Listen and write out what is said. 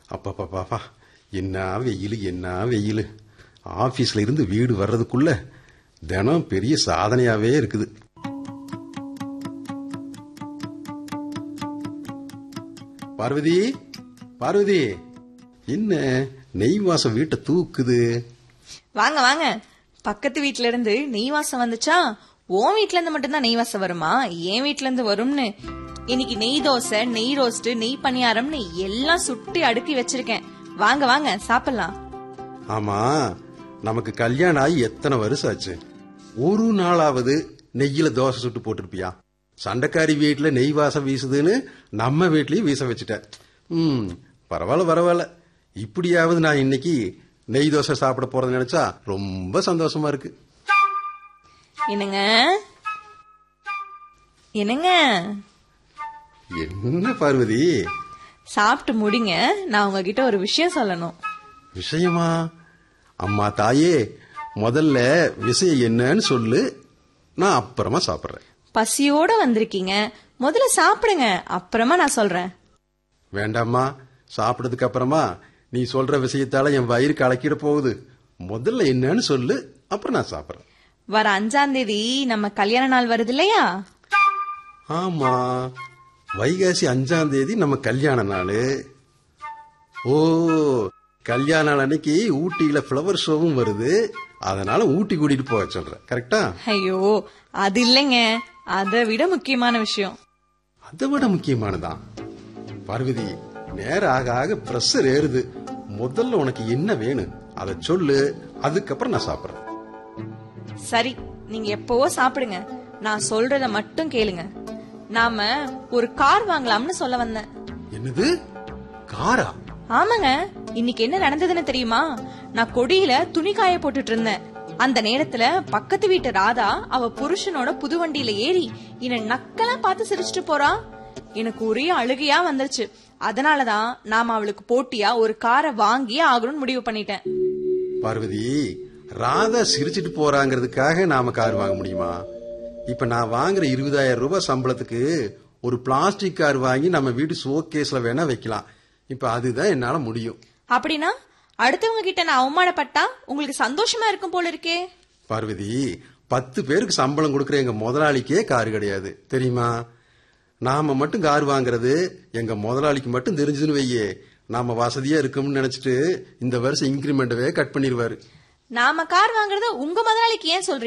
அப்பா என்ன வெயில் என்ன வெயில் ஆபீஸ்ல இருந்து வீடு வர்றதுக்குள்ள தினம் பெரிய சாதனையாவே இருக்குது பார்வதி பார்வதி என்ன நெய் வாசம் வீட்டை தூக்குது வாங்க வாங்க பக்கத்து வீட்ல இருந்து நெய் வாசம் வந்துச்சா உன் வீட்ல இருந்து மட்டும்தான் நெய் வாசம் வருமா என் வீட்ல இருந்து வரும்னு இன்னைக்கு நெய் தோசை நெய் ரோஸ்ட் நெய் பணியாரம்னு எல்லாம் சுட்டி அடுக்கி வச்சிருக்கேன் வாங்க வாங்க சாப்பிடலாம் ஆமா நமக்கு கல்யாணம் ஆகி எத்தனை வருஷம் ஆச்சு ஒரு நாளாவது நெய்யில தோசை சுட்டு போட்டிருப்பியா சண்டைக்காரி வீட்டுல நெய் வாசம் வீசுதுன்னு நம்ம வீட்லயும் வீச வச்சுட்டேன் ம் பரவாயில்ல பரவாயில்ல இப்படியாவது நான் இன்னைக்கு நெய் தோசை சாப்பிட போறதை நினைச்சா ரொம்ப சந்தோஷமா இருக்கு என்னங்க என்னங்க என்ன பார்வதி சாப்பிட்டு முடிங்க நான் உங்ககிட்ட ஒரு விஷயம் சொல்லணும் விஷயமா அம்மா தாயே முதல்ல விஷயம் என்னன்னு சொல்லு நான் அப்புறமா சாப்பிடுறேன் பசியோட வந்திருக்கீங்க முதல்ல சாப்பிடுங்க அப்புறமா நான் சொல்றேன் வேண்டாம்மா சாப்பிட்டதுக்கு அப்புறமா நீ சொல்ற விஷயத்தால என் வயிறு கலக்கிட போகுது முதல்ல என்னன்னு சொல்லு அப்புறம் நான் சாப்பிடுறேன் வர அஞ்சாம் தேதி நம்ம கல்யாண நாள் வருது இல்லையா ஆமா வைகாசி அஞ்சாம் தேதி நம்ம கல்யாண நாள் ஓ கல்யாண நாள் அன்னைக்கு ஊட்டியில ஃப்ளவர் ஷோவும் வருது அதனால ஊட்டி கூட்டிட்டு போக சொல்றேன் கரெக்டா ஐயோ அது இல்லைங்க அதை விட முக்கியமான விஷயம் அதை விட முக்கியமானதான் பார்வதி நேரம் ஆக ஆக பிரஷர் ஏறுது முதல்ல உனக்கு என்ன வேணும் அதை சொல்லு அதுக்கப்புறம் நான் சாப்பிடுறேன் சரி நீங்க எப்பவோ சாப்பிடுங்க நான் சொல்றத மட்டும் கேளுங்க நாம ஒரு கார் வாங்கலாம்னு சொல்ல வந்தேன் என்னது காரா ஆமாங்க இன்னைக்கு என்ன நடந்ததுன்னு தெரியுமா நான் கொடியில துணி காய போட்டுட்டு இருந்தேன் அந்த நேரத்துல பக்கத்து வீட்டு ராதா அவ புருஷனோட புது வண்டியில ஏறி என்ன நக்கலா பார்த்து சிரிச்சிட்டு போறா எனக்கு ஒரே அழுகையா வந்துருச்சு அதனாலதான் நாம அவளுக்கு போட்டியா ஒரு காரை வாங்கியே ஆகணும்னு முடிவு பண்ணிட்டேன் பார்வதி ராதா சிரிச்சிட்டு போறாங்கிறதுக்காக நாம கார் வாங்க முடியுமா இப்ப நான் வாங்குற இருபதாயிரம் ரூபாய் சம்பளத்துக்கு ஒரு பிளாஸ்டிக் கார் வாங்கி நம்ம வீட்டு ஷோகேஸ்ல வேணா வைக்கலாம் இப்ப அதுதான் என்னால முடியும் அப்படின்னா அடுத்தவங்க கிட்ட நான் அவமானப்பட்டா உங்களுக்கு சந்தோஷமா இருக்கும் போல இருக்கே பார்வதி பத்து பேருக்கு சம்பளம் கொடுக்கற எங்க முதலாளிக்கே கார் கிடையாது தெரியுமா நாம மட்டும் கார் வாங்குறது எங்க முதலாளிக்கு மட்டும் தெரிஞ்சதுன்னு வையே நாம வசதியா இருக்கோம்னு நினைச்சிட்டு இந்த வருஷம் இன்கிரிமெண்டவே கட் பண்ணிடுவாரு நாம கார் வாங்குறத உங்க முதலாளிக்கு ஏன் சொல்றீங்க